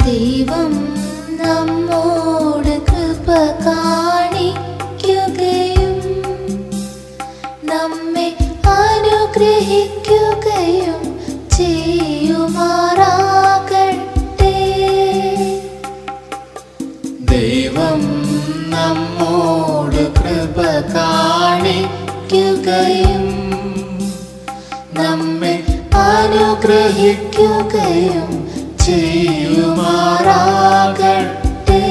ദൈവം നമ്മോട് കൃപ കാണിക്കുകയും നമ്മെ അനുഗ്രഹിക്കുകയും ചെയ്യുമാറാകട്ടെ ദൈവം നമ്മോട് കൃപ കാണിക്കുകയും നമ്മെ അനുഗ്രഹിക്കുകയും ചെയ്യുമാറാകട്ടെ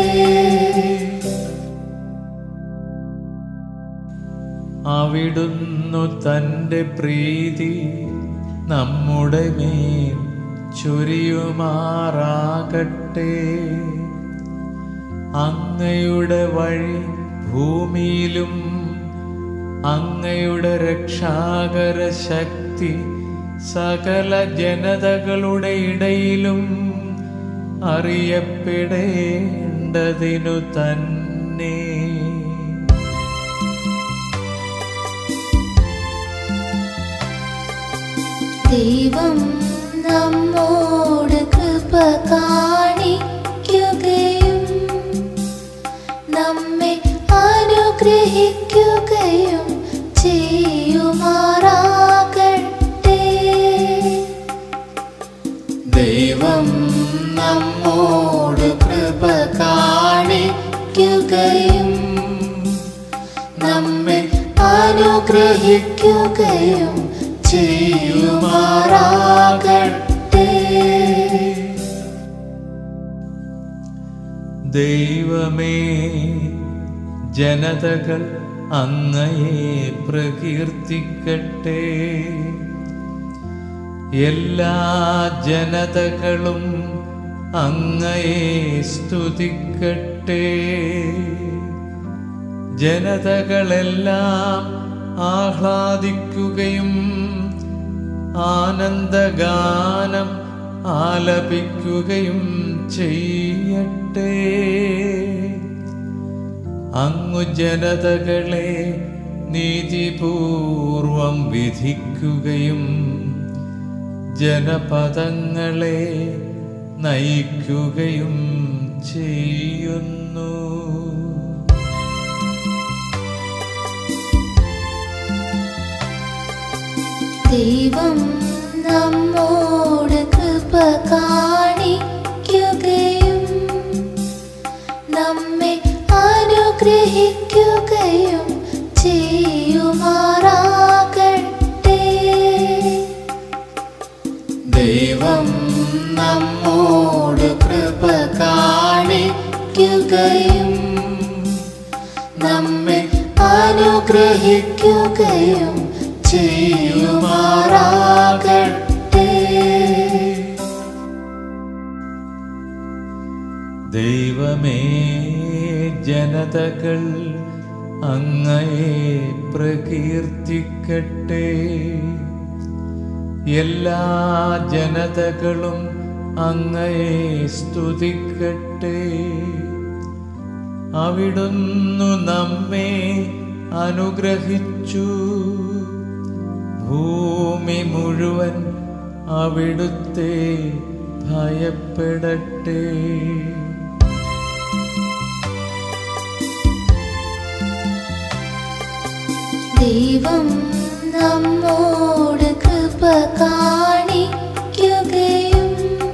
അവിടുന്നു തൻ്റെ പ്രീതി നമ്മുടെ മേൽ ചൊരിയുമാറാകട്ടെ അങ്ങയുടെ വഴി ഭൂമിയിലും അങ്ങയുടെ രക്ഷാകര ശക്തി സകല ജനതകളുടെ ഇടയിലും അറിയപ്പെടേണ്ടതിനു തന്നെ ദൈവം നമ്മോട് കൃപ കാണിക്കുകയും നമ്മെ അനുഗ്രഹിക്കുകയും ചെയ്യുമാറാകട്ടെ ദൈവം നമ്മോട് കൃപ കാണിക്കുകയും നമ്മെ അനുഗ്രഹിക്കുകയും ചെയ്യുമാറാകട്ടെ ദൈവമേ ജനതകൾ അങ്ങയെ പ്രകീർത്തിക്കട്ടെ എല്ലാ ജനതകളും അങ്ങയെ സ്തുതിക്കട്ടെ ജനതകളെല്ലാം ആഹ്ലാദിക്കുകയും ആനന്ദഗാനം ആലപിക്കുകയും ചെയ്യട്ടെ അങ്ങു ജനതകളെ നീതിപൂർവം വിധിക്കുകയും ജനപദങ്ങളെ നയിക്കുകയും ചെയ്യുന്നു ദൈവം നമ്മോട് കൃപ കാണിക്കുകയും നമ്മെ അനുഗ്രഹിക്കുകയും ചെയ്യുമാറാകട്ടെ ദൈവം നമ്മോട് കൃപ കാണിക്കുകയും നമ്മെ അനുഗ്രഹിക്കുകയും ചെയ്യുമാറാകട്ടെ ദൈവമേ ജനതകൾ അങ്ങയെ പ്രകീർത്തിക്കട്ടെ എല്ലാ ജനതകളും അങ്ങയെ സ്തുതിക്കട്ടെ അവിടുന്നു നമ്മെ അനുഗ്രഹിച്ചു ഭൂമി മുഴുവൻ അവിടുത്തെ ഭയപ്പെടട്ടെ ദൈവം നമ്മോട് കൃപ കാണിക്കുകയും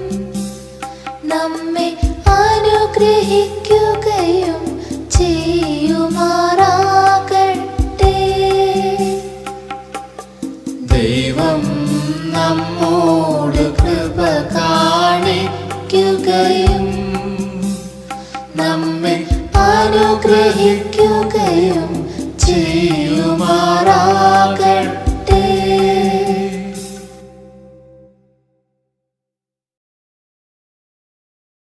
നമ്മെ അനുഗ്രഹിക്കുകയും ചെയ്യുമാറാകട്ടെ ദൈവം നമ്മോട് കൃപ കാണിക്കുകയും നമ്മെ അനുഗ്രഹിക്കുകയും